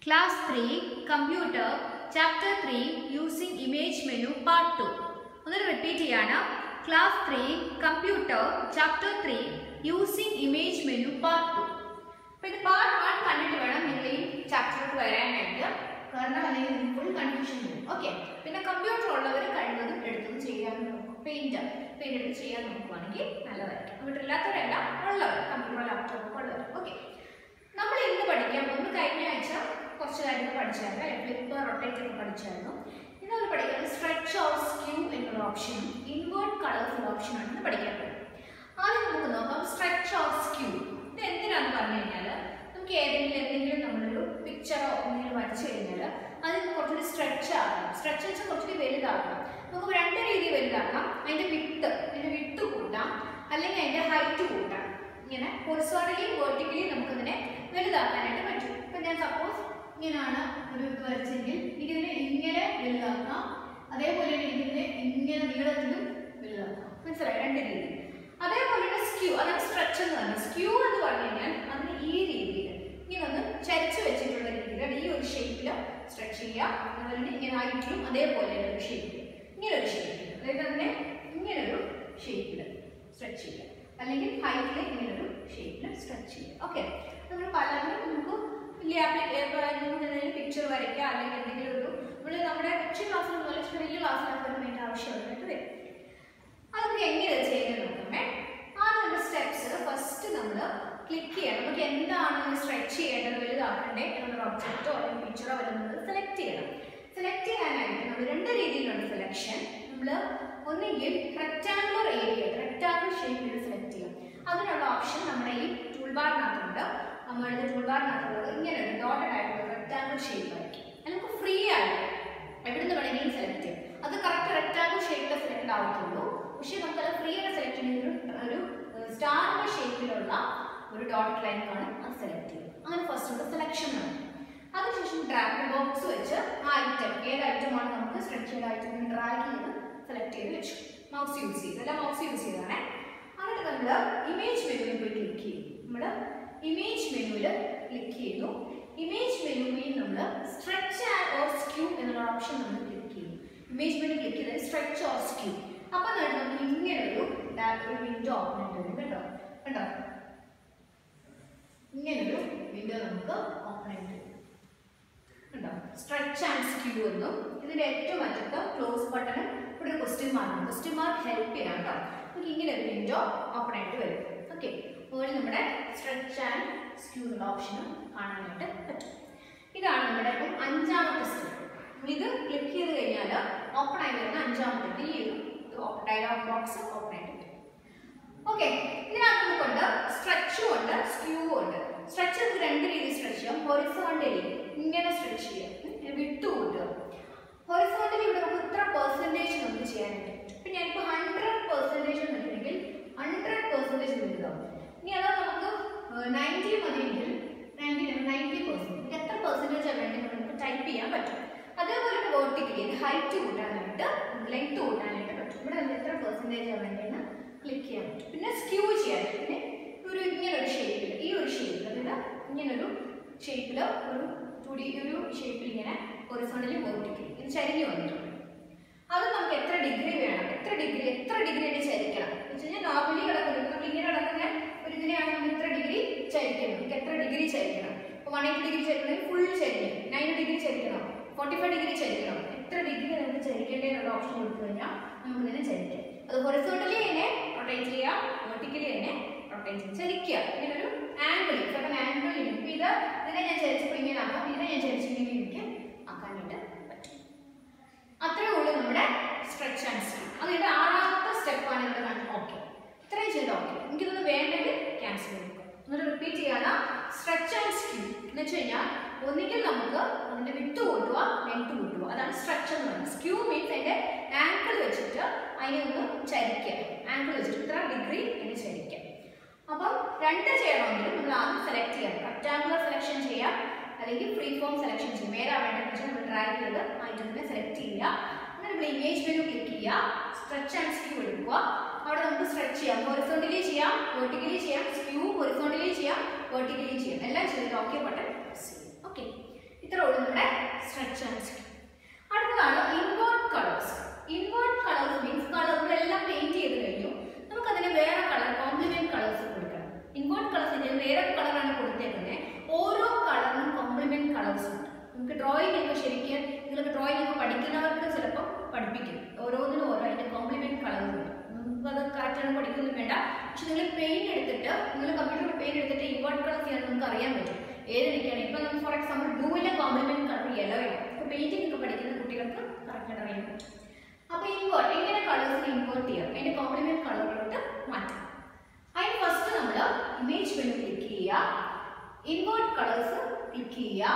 Class 3 Computer Chapter 3 Using Image Menu Part 2 ഒന്നൊരു repeat ചെയ്യാണ് class three computer chapter three using image menu part two അപ്പൊ ഇത് part one കണ്ടിട്ട് വേണം നിങ്ങൾ ഈ ചാപ്റ്ററിലോട്ട് വരാനായിട്ട് കാരണം അല്ലെങ്കിൽ ഫുൾ കൺഫ്യൂഷൻ വരും ഓക്കെ പിന്നെ കമ്പ്യൂട്ടർ ഉള്ളവർ കഴിവതും എടുത്തും ചെയ്യാൻ നോക്കും പെയിന്റ് പെയിന്റ് എടുത്ത് ചെയ്യാൻ നോക്കുവാണെങ്കിൽ നല്ലതായിരിക്കും കമ്പ്യൂട്ടർ ഇല്ലാത്തവരല്ല ഉള്ളവർ കമ്പ്യൂട്ടർ ലാപ്ടോപ്പ് ഉള്ളവർ ഓക്കെ നമ്മൾ ഇന്ന് പഠിക്കാൻ പോകുന്നത് കഴിഞ്ഞ ആഴ്ച കുറച്ച് കാര്യങ്ങൾ പഠിച്ചായിരുന്നു അല്ലെ ഫ്ലിപ്പ് റൊട്ടേറ്റ് ഒക്കെ പഠിച്ചായിരുന്നു ഇന്ന് നമ്മൾ പഠിക്കുന്നത് സ്ട്രെച്ച് ഓർ സ്ക്യൂ എന്നുള്ള ഓപ്ഷനും ഇൻവേർട്ട് കളേഴ്സ് ഓപ്ഷനാണ് ഇന്ന് പഠിക്കാൻ പോകുന്നത് ആദ്യം നമുക്ക് നോക്കാം സ്ട്രെച്ച് ഓർ സ്ക്യൂ ഇത് എന്തിനാന്ന് പറഞ്ഞു കഴിഞ്ഞാൽ നമുക്ക് ഏതെങ്കിലും എന്തെങ്കിലും നമ്മളൊരു പിക്ചറോ എന്തെങ്കിലും വരച്ചു കഴിഞ്ഞാൽ അതിന് കുറച്ചുകൂടി സ്ട്രെച്ച് ആക്കണം സ്ട്രെച്ച് വെച്ചാൽ കുറച്ചുകൂടി വലുതാക്കണം നമുക്ക് രണ്ട് രീതിയിൽ വലുതാക്കാം അതിൻ്റെ വിട്ട് അതിൻ്റെ വിട്ട് കൂട്ടാം അല്ലെങ്കിൽ അതിൻ്റെ ഹൈറ്റ് കൂട്ടാം ഇങ്ങനെ ഹൊറിസോണ്ടലി വേർട്ടിക്കലി നമുക്കിതിനെ വലുതാക്കാനായിട്ട് പറ്റും ഇപ്പം ഞാൻ സപ്പോസ് ഇങ്ങനെയാണ് ഒരു ഇത് വരച്ചെങ്കിൽ എനിക്കിതിനെ ഇങ്ങനെ വലുതാക്കാം അതേപോലെ തന്നെ എനിക്കിതിനെ ഇങ്ങനെ നീളത്തിലും വലുതാക്കാം മനസ്സിലായി രണ്ട് രീതി അതേപോലെ തന്നെ സ്ക്യൂ അതാണ് സ്ട്രെച്ച് എന്ന് പറഞ്ഞാൽ സ്ക്യൂ എന്ന് പറഞ്ഞു കഴിഞ്ഞാൽ അതിന് ഈ രീതിയിൽ ഇങ്ങനെ ഒന്ന് ചരിച്ചു വെച്ചിട്ടുള്ള രീതിയിൽ ഈ ഒരു ഷേപ്പിൽ സ്ട്രെച്ച് ചെയ്യുക അതുപോലെ തന്നെ ഇങ്ങനെ ഹൈറ്റിലും അതേപോലെ ഒരു ഷേപ്പിൽ ഇങ്ങനെ ഒരു ഷേപ്പിൽ അതായത് അതിനെ ഇങ്ങനെ ഒരു ഷേപ്പിൽ സ്ട്രെച്ച് ചെയ്യുക അല്ലെങ്കിൽ ഹൈറ്റിൽ ഇങ്ങനെ ഒരു ഷേപ്പിൽ സ്ട്രെച്ച് ചെയ്യുക ഓക്കെ നമ്മൾ പലതും നമുക്ക് വലിയ എന്തെങ്കിലും പിക്ചർ വരയ്ക്കുക അല്ലെങ്കിൽ എന്തെങ്കിലും ഒരു നമ്മൾ നമ്മുടെ കൊച്ചു ക്ലാസ്സിൽ മുതൽ ഇച്ചിരി വലിയ ക്ലാസ്സിലൊക്കെ ഒരു വേണ്ട ആവശ്യമായിട്ട് വരും അതൊക്കെ എങ്ങനെ ചെയ്യുന്നത് നോക്കമേ ആദ്യം സ്റ്റെപ്സ് ഫസ്റ്റ് നമ്മൾ ക്ലിക്ക് ചെയ്യണം നമുക്ക് എന്താണ് സ്ട്രെച്ച് ചെയ്യേണ്ടത് വലുതാക്കണ്ടേ എന്നുള്ള ഒബ്ജക്റ്റോ അല്ലെങ്കിൽ പിക്ചറോ വരുന്നത് സെലക്ട് ചെയ്യണം സെലക്ട് ചെയ്യാനായിട്ട് നമ്മൾ രണ്ട് രീതിയിലുള്ള സെലക്ഷൻ നമ്മൾ ഒന്നുകിൽ റെക്റ്റാങ്കുലർ ഏരിയ റെക്റ്റാങ്കുലർ ഷേപ്പിൽ സെലക്ട് ചെയ്യാം അതിനുള്ള ഓപ്ഷൻ നമ്മുടെ ഈ ടൂൾ ബാറിനകത്തുണ്ട് നമ്മളുടെ ടൂൾ ബാറിനകത്തുള്ളത് ഇങ്ങനെ ഒരു ഡോട്ടഡ് ആയിട്ടുള്ള റെക്റ്റാങ്കുലർ ഷേപ്പ് ആയിരിക്കും അത് നമുക്ക് ഫ്രീ ആയിട്ട് എവിടെ നിന്ന് വേണമെങ്കിലും സെലക്ട് ചെയ്യാം അത് കറക്റ്റ് റെക്റ്റാങ്കുലർ ഷേപ്പിൽ സെലക്ട് ആവത്തുള്ളൂ പക്ഷേ നമുക്കത് ഫ്രീ ആയിട്ട് സെലക്ട് ചെയ്യുന്ന ഒരു ഒരു സ്റ്റാറിന്റെ ഷേപ്പിലുള്ള ഒരു ഡോട്ട് ലൈൻ കാണും അത് സെലക്ട് ചെയ്യും അങ്ങനെ ഫസ്റ്റ് ഉണ്ട് സെലക്ഷൻ ആണ് അതിനുശേഷം ഡ്രാഗ് ബോക്സ് വെച്ച് ആ ഐറ്റം ഏത് ഐറ്റമാണ് നമുക്ക് സ്ട്രെച്ച് ചെയ്ത ഐറ്റം ഡ്രാഗ് ചെയ്ത് സെലക്ട് ചെയ്ത് വെച്ചു മൗസ് യൂസ് ചെയ്തു അല്ല മൗസ് യൂസ് ചെയ്താണേ എന്നിട്ട് നമ്മൾ ഇമേജ് മെനുവിൽ പോയി ക്ലിക്ക് ചെയ്യും നമ്മൾ ഇമേജ് മെനുവിൽ ക്ലിക്ക് ചെയ്തു ഇമേജ് മെനുവിൽ നമ്മൾ സ്ട്രെച്ച് ഓർ സ്ക്യൂ എന്നുള്ള ഓപ്ഷൻ നമ്മൾ ക്ലിക്ക് ചെയ്യും ഇമേജ് മെനു ക്ലിക്ക് ചെയ്താൽ സ്ട്രെച്ച് ഓർ സ്ക്യൂ അപ്പൊ നമുക്ക് ഇങ്ങനെ ഒരു ഒരു വിൻഡോ ഓപ്പൺ ആയിട്ട് വരും കേട്ടോ കണ്ടോ ഇങ്ങനൊരു വിൻഡോ നമുക്ക് ഓപ്പൺ ആയിട്ട് വരും കണ്ടോ സ്ട്രെച്ച് ആൻഡ് സ്ക്യൂ എന്നും ഇതിന്റെ ഏറ്റവും അറ്റത്ത് ക്ലോസ് ബട്ടണും ഇവിടെ ഒരു question mark question mark help ചെയ്യാം കേട്ടോ നമുക്ക് ഇങ്ങനെ ഒരു വിൻഡോ ഓപ്പൺ ആയിട്ട് വരും ഓക്കെ അതുപോലെ നമ്മുടെ സ്ട്രെച്ച് ആൻഡ് സ്ക്യൂ എന്നുള്ള ഓപ്ഷനും കാണാനായിട്ട് പറ്റും ഇതാണ് നമ്മുടെ ഇപ്പം അഞ്ചാമത്തെ സ്റ്റെപ്പ് ഇത് ക്ലിക്ക് ചെയ്ത് കഴിഞ്ഞാൽ ഓപ്പൺ ആയി വരുന്ന അഞ്ചാമത്തെ ഈ ഒരു ഡയലോഗ് ബോക്സ് ഓപ്പൺ ആയിട്ട് വരും ഓക്കെ ഇതിനകത്ത് നമുക്കുണ്ട് സ്ട്രെച്ചും ഉണ്ട് സ്ക്യൂവും ഉണ്ട് സ്ട്രെച്ച് നമുക്ക് രണ്ട് രീതിയിൽ സ്ട്രെച്ച് ചെയ്യാം ഹൊറിസോണ്ടലി ഇങ്ങനെ സ്ട്രെച്ച് ചെയ്യാം ഉം, വിട്ടു കൂട്ടുക ഹൊറിസോണ്ടലി ഇവിടെ നമുക്ക് ഇത്ര പെർസെൻറ്റേജ് നമുക്ക് ചെയ്യാനായിട്ട് പറ്റും ഇപ്പം ഞാനിപ്പോൾ ഹൺഡ്രഡ് പെർസെൻറ്റേജ് എന്നുണ്ടെങ്കിൽ ഹൺഡ്രഡ് പെർസെൻറ്റേജ് വലുതാവും ഇനി അതാ നമുക്ക് നയൻറ്റി മതിയെങ്കിൽ നയൻറ്റി നയൻറ്റി പെർസെൻറ്റ് എത്ര പെർസെൻറ്റേജ് വേണ്ടത് നമുക്ക് ടൈപ്പ് ചെയ്യാൻ പറ്റും അതേപോലെ വേർട്ടിക്കലി ഹൈറ്റ് കൂട്ടാനായിട്ട് ലെങ്ത് കൂട്ടാനായിട്ട് പറ്റും ഇവിടെ നമുക്ക് എത്ര പെർസെൻറ്റേജ് വേണ്ടതെന്ന് ക്ലിക്ക് ചെയ്യാൻ പറ്റും പിന്നെ സ്ക്യൂ ചെയ്യാൻ പിന്നെ ഒരു ഇങ്ങനെ ഒരു ഷേപ്പിൽ ഈ ഒരു ഷേപ്പിൽ അതായത് ഇങ്ങനൊരു ഷേപ്പിൽ ഒരു തുടി ഒരു ഷേപ്പിൽ ഇങ്ങനെ ഹൊറിസോണ്ടലി വേർട്ടിക്കലി ഇത് ചരിഞ്ഞു വന്നിട്ടുണ്ട് അത് നമുക്ക് എത്ര ഡിഗ്രി വേണം എത്ര ഡിഗ്രി എത്ര ഡിഗ്രി ആയിട്ട് ചരിക്കണം എന്ന് വെച്ച് കഴിഞ്ഞാൽ നോർമലി കിടക്കുന്നത് നമുക്ക് ഇങ്ങനെ കിടക്കുന്ന ഒരു ഇതിനെയാണ് നമ്മൾ ഇത്ര ഡിഗ്രി ചരിക്കണം നമുക്ക് എത്ര ഡിഗ്രി ചരിക്കണം ഇപ്പോൾ വൺ എയ്റ്റി ഡിഗ്രി ചരിക്കണമെങ്കിൽ ഫുൾ ചരിക്കണം നയൻറ്റി ഡിഗ്രി ചരിക്കണം ഫോർട്ടി ഫൈവ് ഡിഗ്രി ചരിക്കണം എത്ര ഡിഗ്രി നമുക്ക് ചരിക്കേണ്ടേ എന്നുള്ള ഓപ്ഷൻ കൊടുത്തു കഴിഞ്ഞാൽ നമുക്ക് ഇതിനെ ചരിക്കാം അത് ഹൊറിസോണ്ടലി തന്നെ റൊട്ടേറ്റ് ചെയ്യാം വെർട്ടിക്കലി തന്നെ റൊട്ടേറ്റ് ചെയ്യാം ചരിക്കുക ഇങ്ങനെ ഒരു ആംഗിൾ ചിലപ്പോൾ ആംഗിൾ ഇപ്പം ഇത് ഇതിനെ ഞാൻ ചരിച്ചപ്പോൾ ഇങ്ങനെ ആക്കാം ഇതിനെ ഞാൻ ചരിച്ചിങ്ങനെ എനിക്ക് ആക്കാനായിട്ട് പറ്റും അത്രേ ഉള്ളൂ നമ്മുടെ സ്ട്രെച്ച് ആൻഡ് സ്ക്യൂ അതിന്റെ ആറാമത്തെ സ്റ്റെപ്പാണ് ഇവിടെ കണ്ടത് ഓക്കെ ഇത്രയും ചെയ്ത് ഓക്കെ എനിക്കിതൊന്ന് വേണ്ടെങ്കിൽ ക്യാൻസൽ ചെയ്തു എന്നിട്ട് റിപ്പീറ്റ് ചെയ്യാണ് സ്ട്രെച്ച് ആൻഡ് സ്ക്യൂ എന്ന് വെച്ച് കഴിഞ്ഞാൽ ഒന്നുകിൽ നമുക്ക് അതിന്റെ വിട്ട് കൂട്ടുക ലെങ്ത് കൂട്ടുക അതാണ് സ്ട്രെച്ച് എന്ന് പറയുന്നത് സ്ക്യൂ മീൻസ് അതിന്റെ ആംഗിൾ വെച്ചിട്ട് അതിനെ ഒന്ന് ചരിക്കുക ആംഗിൾ വെച്ചിട്ട് ഇത്ര ഡിഗ്രി എന്ന് ചരിക്കുക അപ്പം രണ്ട് ചെയ്യണമെങ്കിൽ നമ്മൾ ആദ്യം സെലക്ട് ചെയ്യാം റെക്ടാങ്കുലർ സെലക്ഷൻ ചെയ്യാം അല്ലെങ്കിൽ ഫ്രീ ഫോം സെലക്ഷൻ ചെയ്യും ഏതാ വേണ്ടതെന്ന് വെച്ചാൽ നമ്മൾ ഡ്രാഗ് ചെയ്ത് ഐറ്റത്തിനെ സെലക്ട് ചെയ്യുക അങ്ങനെ നമ്മൾ ഇമേജ് മെനു ക്ലിക്ക് ചെയ്യുക സ്ട്രെച്ച് ആൻഡ് സ്ക്യൂ എടുക്കുക അവിടെ നമുക്ക് സ്ട്രെച്ച് ചെയ്യാം ഹൊറിസോണ്ടലി ചെയ്യാം വെർട്ടിക്കലി ചെയ്യാം സ്ക്യൂ ഹൊറിസോണ്ടലി ചെയ്യാം വെർട്ടിക്കലി ചെയ്യാം എല്ലാം ചെയ്തിട്ട് ഓക്കെ ബട്ടൺ പ്രസ് ചെയ്യും ഓക്കെ ഇത്ര പക്ഷെ നിങ്ങൾ പെയിന്റ് എടുത്തിട്ട് നിങ്ങൾ കമ്പ്യൂട്ടറിൽ പെയിന്റ് എടുത്തിട്ട് ഇൻവേർട്ട് കളർ ചെയ്യാൻ നമുക്ക് അറിയാൻ പറ്റും ഏത് നിൽക്കുകയാണ് ഇപ്പൊ നമ്മൾ ഫോർ എക്സാമ്പിൾ ബ്ലൂവിന്റെ കോംപ്ലിമെന്റ് കളർ യെല്ലോ ആണ് ഇപ്പൊ പെയിന്റിംഗ് ഒക്കെ പഠിക്കുന്ന കുട്ടികൾക്ക് കറക്റ്റ് അറിയാൻ പറ്റും അപ്പൊ ഇൻവേർട്ട് എങ്ങനെ കളേഴ്സിനെ ഇൻവേർട്ട് ചെയ്യാം അതിന്റെ കോംപ്ലിമെന്റ് കളറുകളോട്ട് മാറ്റാം അതിന് ഫസ്റ്റ് നമ്മൾ ഇമേജ് മെനു ക്ലിക്ക് ചെയ്യുക ഇൻവേർട്ട് കളേഴ്സ് ക്ലിക്ക് ചെയ്യുക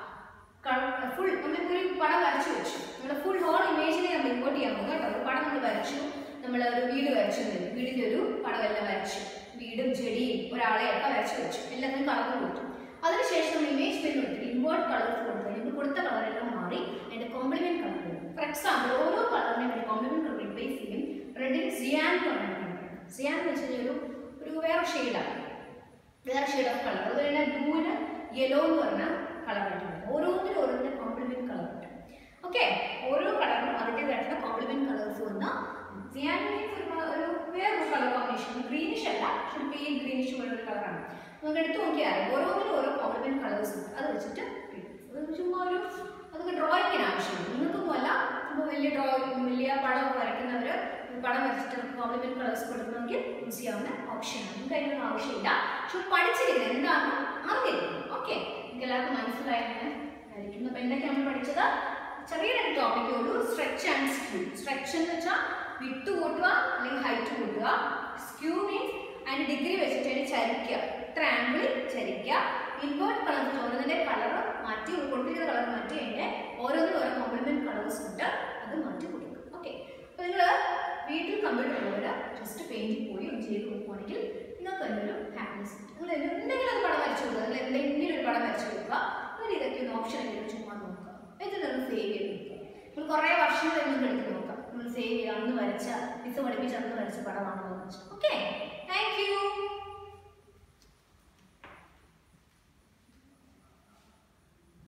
ഫുൾ നമ്മളിപ്പോൾ ഒരു പടം വരച്ചു വെച്ചു നമ്മുടെ ഫുൾ ഹോൾ ഇമേജിനെ നമ്മൾ ഇമ്പോർട്ട് ചെയ്യാൻ പോകും കേട്ടോ ഒരു പടം നമ്മൾ വരച്ചു നമ്മൾ ഒരു വീട് വരച്ചു എന്ന് വരും. വീടിന്റെ ഒരു പടമെല്ലാം വരച്ചു വീടും ചെടിയും ഒരാളെ ഒക്കെ വരച്ചു വെച്ചു എല്ലാത്തിനും കളർ കൊടുത്തു അതിനുശേഷം നമ്മൾ ഇമേജ് മെനു എടുത്തിട്ട് ഇൻവേർട്ട് കളേഴ്സ് കൊടുത്തു നമ്മൾ കൊടുത്ത കളറെല്ലാം മാറി അതിന്റെ കോംപ്ലിമെന്റ് കളർ വരും ഫോർ എക്സാമ്പിൾ ഓരോ കളറിനെ വേണ്ടി കോംപ്ലിമെന്റ് കളർ റിപ്ലേസ് ചെയ്യും റെഡിന് സിയാൻ എന്ന് പറഞ്ഞിട്ടുണ്ട് സിയാൻ എന്ന് വെച്ചാൽ ഒരു ഒരു വേറെ ഷെയ്ഡാണ് വേറെ ഷെയ്ഡ് ഓഫ് കളർ അതുപോലെ തന്നെ ബ്ലൂവിന് യെല്ലോ എന്ന് പറഞ്ഞ കളർ ആയിട്ടുണ്ട് ഓരോന്നിനും ഓരോന്നിന്റെ കോംപ്ലിമെന്റ് കളർ ഉണ്ട് ഓക്കെ ഓരോ കളറിനും അതിൻ്റെതായിട്ടുള്ള കോംപ്ലിമെന്റ് കളേഴ്സ് വന്ന സിയാൻ മീൻസ് ഒരു ഒരു വേറൊരു കളർ കോമ്പിനേഷൻ ഗ്രീനിഷ് അല്ല പക്ഷെ ഒരു പെയിൻ ഗ്രീനിഷ് പോലെ ഒരു കളറാണ് നമുക്ക് എടുത്ത് നോക്കിയാൽ അറിയാം ഓരോന്നിനും ഓരോ കോംപ്ലിമെന്റ് കളേഴ്സ് ഉണ്ട് അത് വെച്ചിട്ട് അത് ചുമ്മാ ഒരു അതൊക്കെ ഡ്രോയിങ്ങിന് ആവശ്യമുണ്ട് നിങ്ങൾക്കൊന്നും അല്ല ചുമ്മാ വലിയ ഡ്രോയിങ് വലിയ പടം വരയ്ക്കുന്നവർ പടം വരച്ചിട്ട് നമുക്ക് കോംപ്ലിമെന്റ് കളേഴ്സ് കൊടുക്കണമെങ്കിൽ യൂസ് ചെയ്യാവുന്ന ഓപ്ഷനാണ് നിങ്ങൾക്ക് അതിനൊന്നും ആവശ്യമില്ല പക്ഷെ പഠിച്ചിരിക്കുന്നത് എന്താണെന്ന് അറിഞ്ഞിരിക്കണം ഓക്കെ നിങ്ങൾക്ക് എല്ലാവർക്കും മനസ്സിലായെന്ന് ആയിരിക്കും അപ്പോൾ എന്തൊക്കെയാണ് നമ്മൾ പഠിച്ചത് ചെറിയ രണ്ട് ടോപ്പിക്കേ ഉള്ളൂ സ്ട്രെച്ച് ആൻഡ് സ്ക്യൂ സ്ട്രെച്ച് എന്ന് വെച്ചാൽ വിട്ട് കൂട്ടുക അല്ലെങ്കിൽ ഹൈറ്റ് കൂട്ടുക സ്ക്യൂ മീൻസ് അതിന്റെ ഡിഗ്രി വെച്ചിട്ട് അതിന് ചരിക്കുക ഇത്ര ആംഗിളിൽ ചരിക്കുക ഇൻവേർട്ട് കളർ ഓരോന്നിന്റെ കളർ മാറ്റി കൊടുത്തിരിക്കുന്ന കളർ മാറ്റി അതിന്റെ ഓരോന്നിനും ഓരോ കോംപ്ലിമെന്റ് കളേഴ്സ് ഉണ്ട് അത് മാറ്റി കൊടുക്കും ഓക്കെ അപ്പോൾ നിങ്ങൾ വീട്ടിൽ കമ്പ്യൂട്ടർ ഉള്ളവർ ജസ്റ്റ് പെയിന്റിൽ പോയി ഒന്ന് ചെയ്ത് നോക്കുവാണെങ്കിൽ നിങ്ങൾക്ക് അതിനൊരു ഹാപ്പിനെസ് നിങ്ങൾ എന്തെങ്കിലും ഒരു പടം വരച്ചു കൊടുക്കുക നിങ്ങൾ എന്തെങ്കിലും ഒരു പടം വരച്ചു കൊടുക്കുക ഒരു ഇതൊക്കെ ഒന്ന് ഓപ്ഷൻ എന്തെങ്കിലും ചുമ്മാ നോക്കുക എന്നിട്ട് നിങ്ങൾ സേവ് ചെയ്ത് നോക്കുക നിങ്ങൾ കുറേ വർഷങ്ങൾ നിങ്ങൾക്ക് എടുത്ത് നോക്കാം നിങ്ങൾ സേവ് ചെയ്യുക അന്ന് വരച്ച മിസ് പഠിപ്പിച്ച അന്ന് വരച്ച പടമാണോ എന്ന് വെച്ചാൽ ഓക്കെ താങ്ക് യു